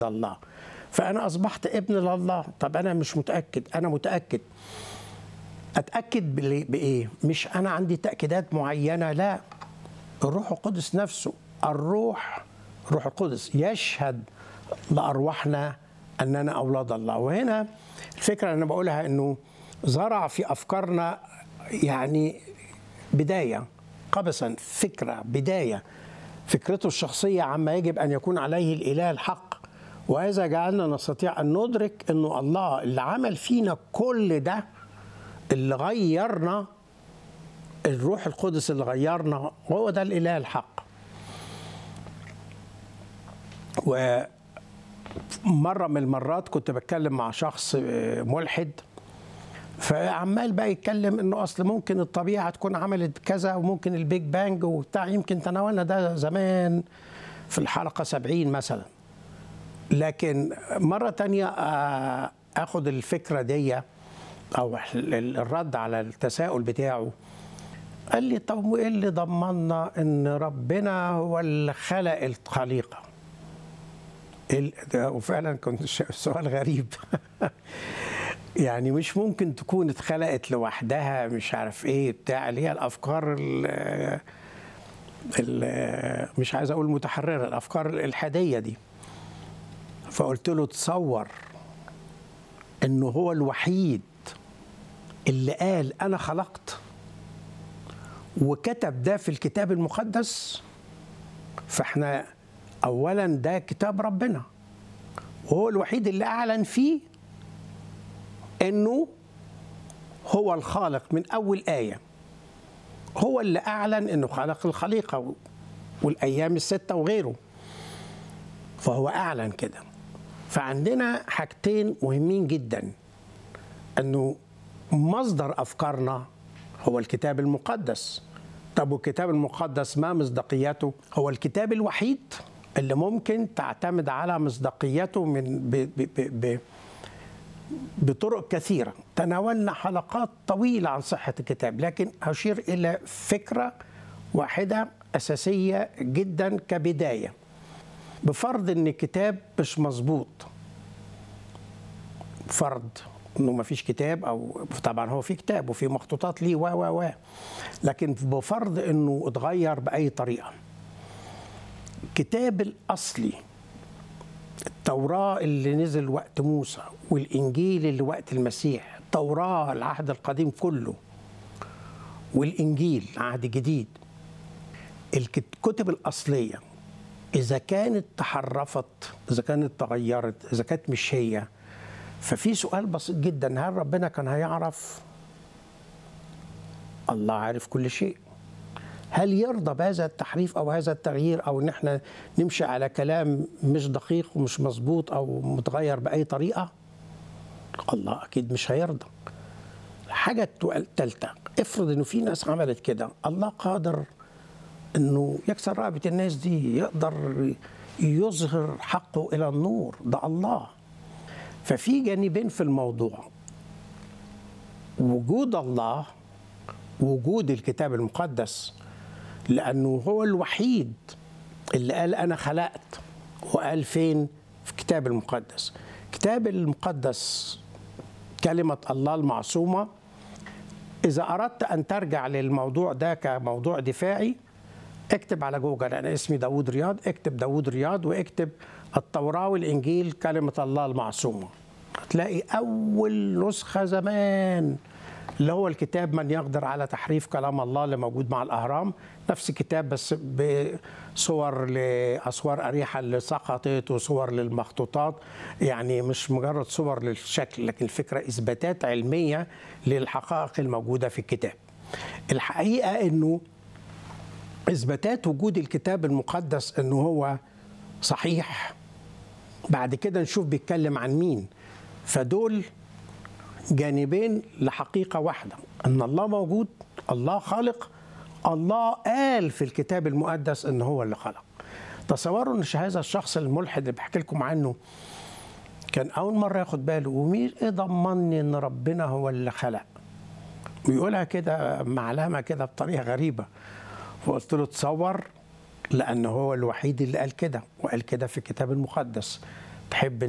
الله فانا اصبحت ابن لله طب انا مش متاكد انا متاكد اتاكد بال- بايه مش انا عندي تاكيدات معينه لا الروح القدس نفسه الروح الروح القدس يشهد لارواحنا اننا اولاد الله وهنا الفكره اللي انا بقولها انه زرع في افكارنا يعني بدايه قبسا فكره بدايه فكرته الشخصيه عما يجب ان يكون عليه الاله الحق وهذا جعلنا نستطيع ان ندرك انه الله اللي عمل فينا كل ده اللي غيرنا الروح القدس اللي غيرنا هو ده الاله الحق ومره من المرات كنت بتكلم مع شخص آه، ملحد فعمال بقى يتكلم انه اصل ممكن الطبيعه تكون عملت كذا وممكن البيج بانج وبتاع يمكن تناولنا ده زمان في الحلقه 70 مثلا لكن مرة تانية آه، أخد الفكرة دي أو ال- الرد على التساؤل بتاعه قال لي طب وإيه اللي ضمننا إن ربنا هو اللي خلق الخليقة ال- ده- وفعلا كنت ش- سؤال غريب يعني مش ممكن تكون اتخلقت لوحدها مش عارف ايه بتاع اللي هي الافكار ال- ال- مش عايز اقول متحرره الافكار الالحاديه دي فقلت له تصور انه هو الوحيد اللي قال انا خلقت وكتب ده في الكتاب المقدس فاحنا اولا ده كتاب ربنا وهو الوحيد اللي اعلن فيه انه هو الخالق من اول ايه هو اللي اعلن انه خلق الخليقه والايام السته وغيره فهو اعلن كده فعندنا حاجتين مهمين جدا انه مصدر افكارنا هو الكتاب المقدس طب والكتاب المقدس ما مصداقيته هو الكتاب الوحيد اللي ممكن تعتمد على مصداقيته من ب ب ب ب بطرق كثيرة تناولنا حلقات طويلة عن صحة الكتاب لكن أشير إلى فكرة واحدة أساسية جدا كبداية بفرض ان الكتاب مش مظبوط فرض انه ما فيش كتاب او طبعا هو في كتاب وفي مخطوطات ليه و و و لكن بفرض انه اتغير باي طريقه الكتاب الاصلي التوراه اللي نزل وقت موسى والانجيل اللي وقت المسيح التوراه العهد القديم كله والانجيل عهد جديد الكتب الاصليه إذا كانت تحرفت إذا كانت تغيرت إذا كانت مش هي ففي سؤال بسيط جدا هل ربنا كان هيعرف الله عارف كل شيء هل يرضى بهذا التحريف أو هذا التغيير أو إن احنا نمشي على كلام مش دقيق ومش مظبوط أو متغير بأي طريقة الله أكيد مش هيرضى الحاجة الثالثة افرض إنه في ناس عملت كده الله قادر انه يكسر رقبه الناس دي يقدر يظهر حقه الى النور ده الله ففي جانبين في الموضوع وجود الله وجود الكتاب المقدس لانه هو الوحيد اللي قال انا خلقت وقال فين في الكتاب المقدس الكتاب المقدس كلمه الله المعصومه اذا اردت ان ترجع للموضوع ده كموضوع دفاعي اكتب على جوجل انا اسمي داوود رياض اكتب داوود رياض واكتب التوراة والإنجيل كلمة الله المعصومة هتلاقي أول نسخة زمان اللي هو الكتاب من يقدر على تحريف كلام الله اللي موجود مع الأهرام نفس الكتاب بس بصور لأسوار أريحة اللي سقطت وصور للمخطوطات يعني مش مجرد صور للشكل لكن الفكرة إثباتات علمية للحقائق الموجودة في الكتاب الحقيقة أنه اثباتات وجود الكتاب المقدس انه هو صحيح بعد كده نشوف بيتكلم عن مين فدول جانبين لحقيقه واحده ان الله موجود الله خالق الله قال في الكتاب المقدس ان هو اللي خلق تصوروا ان هذا الشخص الملحد اللي بحكي لكم عنه كان اول مره ياخد باله ومين ايه ضمني ان ربنا هو اللي خلق ويقولها كده معلمه كده بطريقه غريبه فقلت له تصور لأن هو الوحيد اللي قال كده وقال كده في الكتاب المقدس تحب